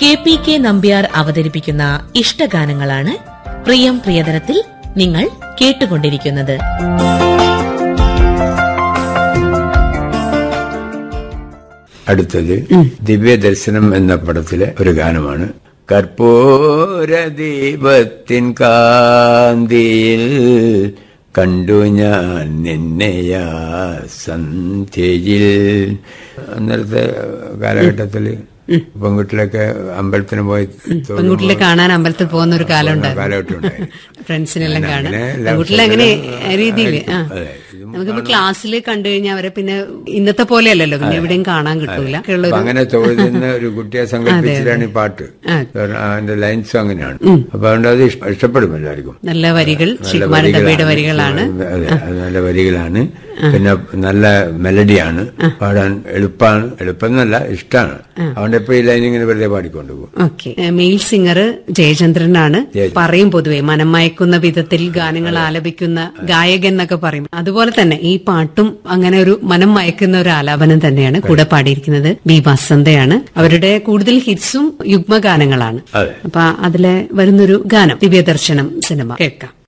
K P K Nambiar അവതരിപ്പിക്കുന്ന ഇഷ്ടഗാനങ്ങളാണ് പ്രിയം പ്രിയതരത്തിൽ നിങ്ങൾ കേട്ടുകൊണ്ടിരിക്കുന്നത് അടുത്തത് ദിവ്യദർശനം എന്ന പടത്തിലെ ഒരു ഗാനമാണ് കർപ്പൂര ദീപത്തിൻ കാന്തിയിൽ കണ്ടു ഞാൻ നിന്നെയാ സന്ധ്യയിൽ അന്നേരത്തെ കാലഘട്ടത്തിൽ പെൺകുട്ടിലൊക്കെ അമ്പലത്തിന് പോയി തൊഴുമ്പോൾ പെൺകുട്ടികളെ കാണാൻ അമ്പലത്തിൽ പോകുന്ന ഒരു കാലം ഉണ്ടായിരുന്നു കാലഘട്ടം ഉണ്ടായിരുന്നു ഫ്രണ്ട്സിനെല്ലാം കാണാൻ അങ്ങനെ എല്ലാ പെൺകുട്ടികളെ അങ്ങനെ ദിവസവും രീതിയിൽ ആ അതെ. ഇതും നമുക്കിപ്പോ ക്ലാസ്സിൽ കണ്ടു കഴിഞ്ഞാൽ അവരെ പിന്നെ ഇന്നത്തെ പോലെയല്ലല്ലോ പിന്നെ എവിടെയും കാണാൻ കിട്ടൂല അപ്പൊ ഉള്ളൊരു അങ്ങനെ തൊഴുതുന്ന ഒരു കുട്ടിയെ സങ്കല്പിച്ചിട്ടാണ് ഈ പാട്ട് ആ. കാരണം അതിന്റെ ലൈൻസും അങ്ങനെയാണ് അപ്പൊ അതുകൊണ്ട് അത് ഇഷ്ട- ഇഷ്ടപ്പെടും എല്ലാവർക്കും നല്ല വരികൾ നല്ല ശ്രീകുമാരൻ തമ്പിയുടെ വരികളാണ് അതെ അത് നല്ല വരികളാണ് പിന്നെ നല്ല മെലഡിയാണ് പാടാൻ എളുപ്പമാണ് എളുപ്പം എന്നല്ല ഇഷ്ടമാണ് അതുകൊണ്ട് എപ്പോഴും ഈ ലൈൻ ഇങ്ങനെ വെറുതെ പാടിക്കൊണ്ടു പോകും ഓക്കെ മെയിൽ സിംഗർ ജയചന്ദ്രനാണ് ജയചന്ദ്രൻ. പറയും പൊതുവെ മനം മയക്കുന്ന വിധത്തിൽ ഗാനങ്ങൾ ആലപിക്കുന്ന ഗായകൻ എന്നൊക്കെ പറയും അതുപോലെ തന്നെ ഈ പാട്ടും അങ്ങനെ ഒരു മനം മയക്കുന്ന ഒരു ആലാപനം തന്നെയാണ് കൂടെ പാടിയിരിക്കുന്നത് ബി വസന്തയാണ് അവരുടെ കൂടുതൽ ഹിറ്റ്സും യുഗ്മഗാനങ്ങളാണ് അതെ അപ്പൊ അതിലെ വരുന്നൊരു ഗാനം ദിവ്യദർശനം സിനിമ കേൾക്കാം